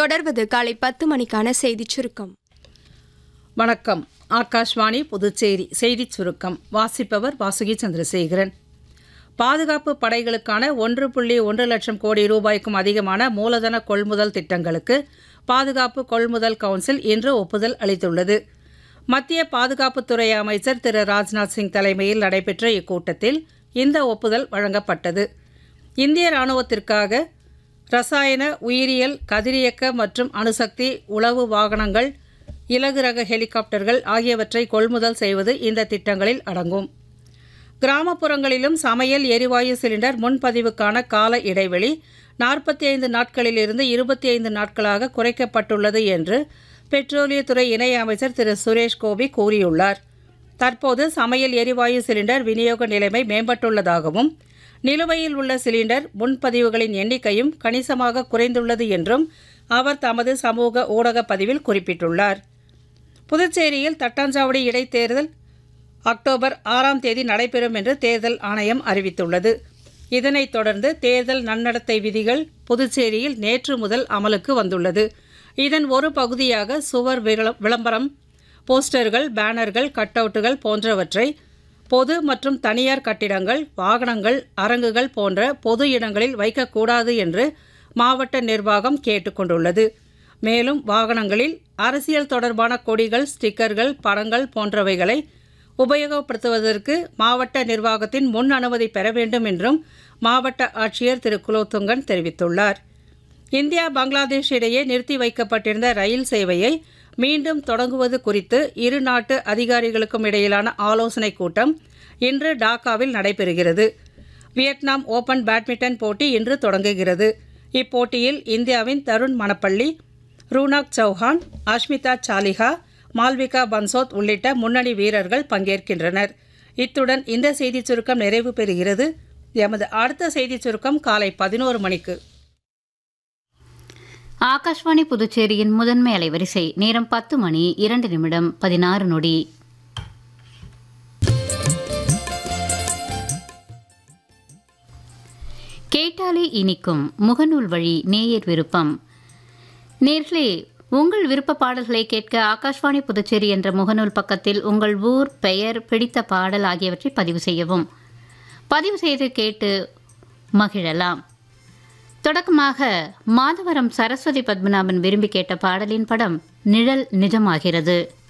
தொடர்வது காலை பத்து மணிக்கான செய்திச் சுருக்கம் வணக்கம் ஆகாஷ்வாணி புதுச்சேரி செய்திச் சுருக்கம் வாசிப்பவர் வாசுகி சந்திரசேகரன் பாதுகாப்பு படைகளுக்கான ஒன்று புள்ளி ஒன்று லட்சம் கோடி ரூபாய்க்கும் அதிகமான மூலதன கொள்முதல் திட்டங்களுக்கு பாதுகாப்பு கொள்முதல் கவுன்சில் இன்று ஒப்புதல் அளித்துள்ளது மத்திய பாதுகாப்புத்துறை அமைச்சர் திரு ராஜ்நாத் சிங் தலைமையில் நடைபெற்ற இக்கூட்டத்தில் இந்த ஒப்புதல் வழங்கப்பட்டது இந்திய இராணுவத்திற்காக ரசாயன உயிரியல் கதிரியக்க மற்றும் அணுசக்தி உளவு வாகனங்கள் இலகு ரக ஹெலிகாப்டர்கள் ஆகியவற்றை கொள்முதல் செய்வது இந்த திட்டங்களில் அடங்கும் கிராமப்புறங்களிலும் சமையல் எரிவாயு சிலிண்டர் முன்பதிவுக்கான கால இடைவெளி நாற்பத்தி ஐந்து நாட்களிலிருந்து இருபத்தி ஐந்து நாட்களாக குறைக்கப்பட்டுள்ளது என்று பெட்ரோலியத்துறை இணையமைச்சர் திரு சுரேஷ் கோபி கூறியுள்ளார் தற்போது சமையல் எரிவாயு சிலிண்டர் விநியோக நிலைமை மேம்பட்டுள்ளதாகவும் நிலுவையில் உள்ள சிலிண்டர் முன்பதிவுகளின் எண்ணிக்கையும் கணிசமாக குறைந்துள்ளது என்றும் அவர் தமது சமூக ஊடக பதிவில் குறிப்பிட்டுள்ளார் புதுச்சேரியில் தட்டாஞ்சாவடி இடைத்தேர்தல் அக்டோபர் ஆறாம் தேதி நடைபெறும் என்று தேர்தல் ஆணையம் அறிவித்துள்ளது இதனைத் தொடர்ந்து தேர்தல் நன்னடத்தை விதிகள் புதுச்சேரியில் நேற்று முதல் அமலுக்கு வந்துள்ளது இதன் ஒரு பகுதியாக சுவர் விள- விளம்பரம் போஸ்டர்கள் பேனர்கள் கட்டவுட்டுகள் போன்றவற்றை பொது மற்றும் தனியார் கட்டிடங்கள் வாகனங்கள் அரங்குகள் போன்ற பொது இடங்களில் வைக்கக்கூடாது என்று மாவட்ட நிர்வாகம் கேட்டுக்கொண்டுள்ளது மேலும் வாகனங்களில் அரசியல் தொடர்பான கொடிகள் ஸ்டிக்கர்கள் படங்கள் போன்றவைகளை உபயோகப்படுத்துவதற்கு மாவட்ட நிர்வாகத்தின் முன் அனுமதி பெற வேண்டும் என்றும் மாவட்ட ஆட்சியர் திரு குலோத்துங்கன் தெரிவித்துள்ளார் இந்தியா பங்களாதேஷ் இடையே நிறுத்தி வைக்கப்பட்டிருந்த ரயில் சேவையை மீண்டும் தொடங்குவது குறித்து இரு நாட்டு அதிகாரிகளுக்கும் இடையிலான ஆலோசனைக் கூட்டம் இன்று டாக்காவில் நடைபெறுகிறது வியட்நாம் ஓபன் பேட்மிண்டன் போட்டி இன்று தொடங்குகிறது இப்போட்டியில் இந்தியாவின் தருண் மணப்பள்ளி ரூனாக் சௌஹான் அஷ்மிதா சாலிஹா மால்விகா பன்சோத் உள்ளிட்ட முன்னணி வீரர்கள் பங்கேற்கின்றனர் இத்துடன் இந்த செய்திச் சுருக்கம் நிறைவு பெறுகிறது எமது அடுத்த செய்திச் சுருக்கம் காலை பதினோரு மணிக்கு ஆகாஷ்வாணி புதுச்சேரியின் முதன்மை அலைவரிசை நேரம் பத்து மணி இரண்டு நிமிடம் பதினாறு நொடி கேட்டாலே இனிக்கும் முகநூல் வழி நேயர் விருப்பம் நேர்களே உங்கள் விருப்ப பாடல்களை கேட்க ஆகாஷ்வாணி புதுச்சேரி என்ற முகநூல் பக்கத்தில் உங்கள் ஊர் பெயர் பிடித்த பாடல் ஆகியவற்றை பதிவு செய்யவும் பதிவு செய்து கேட்டு மகிழலாம் தொடக்கமாக மாதவரம் சரஸ்வதி பத்மநாபன் விரும்பி கேட்ட பாடலின் படம் நிழல் நிஜமாகிறது